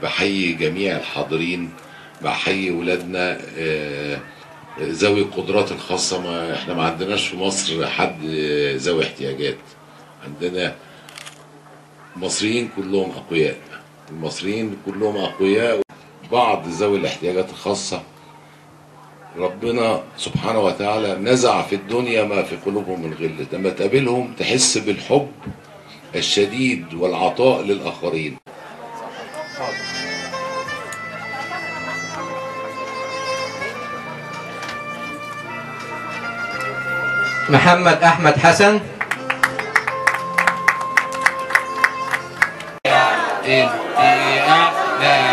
بحيي جميع الحاضرين بحيي ولادنا آه، ذوي القدرات الخاصة ما احنا ما عندناش في مصر حد ذوي احتياجات عندنا المصريين كلهم أقوياء المصريين كلهم أقوياء بعض ذوي الاحتياجات الخاصة ربنا سبحانه وتعالى نزع في الدنيا ما في قلوبهم من غل لما تقابلهم تحس بالحب الشديد والعطاء للآخرين محمد أحمد حسن انت احلى